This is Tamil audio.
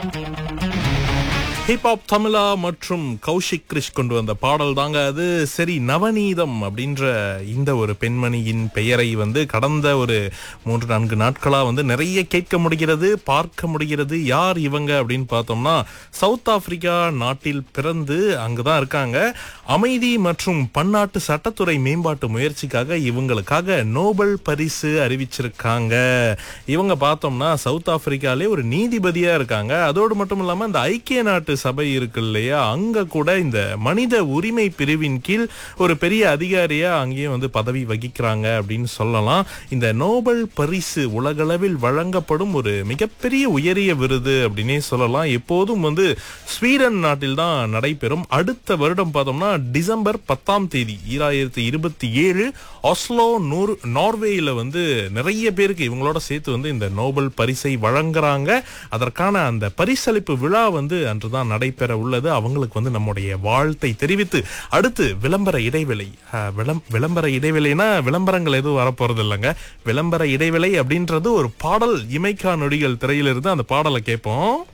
ஹிப்ஹாப் தமிழா மற்றும் கௌஷிக் கிரிஷ் கொண்டு வந்த பாடல் தாங்க அது சரி நவநீதம் அப்படின்ற இந்த ஒரு பெண்மணியின் பெயரை வந்து கடந்த ஒரு மூன்று நான்கு நாட்களா வந்து நிறைய கேட்க முடிகிறது பார்க்க முடிகிறது யார் இவங்க அப்படின்னு பார்த்தோம்னா சவுத் ஆப்பிரிக்கா நாட்டில் பிறந்து அங்குதான் இருக்காங்க அமைதி மற்றும் பன்னாட்டு சட்டத்துறை மேம்பாட்டு முயற்சிக்காக இவங்களுக்காக நோபல் பரிசு அறிவிச்சிருக்காங்க இவங்க பார்த்தோம்னா சவுத் ஆப்பிரிக்காலே ஒரு நீதிபதியா இருக்காங்க அதோடு மட்டும் இல்லாம இந்த ஐக்கிய நாட்டு சபை இருக்கு இல்லையா அங்க கூட இந்த மனித உரிமை பிரிவின் கீழ் ஒரு பெரிய அதிகாரியா அங்கேயும் வந்து பதவி வகிக்கிறாங்க அப்படின்னு சொல்லலாம் இந்த நோபல் பரிசு உலகளவில் வழங்கப்படும் ஒரு மிகப்பெரிய உயரிய விருது அப்படின்னே சொல்லலாம் எப்போதும் வந்து ஸ்வீடன் நாட்டில் தான் நடைபெறும் அடுத்த வருடம் பார்த்தோம்னா டிசம்பர் பத்தாம் தேதி ஈராயிரத்தி இருபத்தி ஏழு ஆஸ்லோ நூறு நார்வேயில வந்து நிறைய பேருக்கு இவங்களோட சேர்த்து வந்து இந்த நோபல் பரிசை வழங்குறாங்க அதற்கான அந்த பரிசளிப்பு விழா வந்து அன்றுதான் நடைபெற உள்ளது அவங்களுக்கு வந்து நம்முடைய வாழ்த்தை தெரிவித்து அடுத்து விளம்பர இடைவேளை அஹ், விளம்- விளம்பர இடைவேளைனா விளம்பரங்கள் எதுவும் வரப்போறது இல்லைங்க விளம்பர இடைவேளை அப்படின்றது ஒரு பாடல் இமைக்கா நொடிகள் திரையிலிருந்து அந்த பாடலை கேட்போம்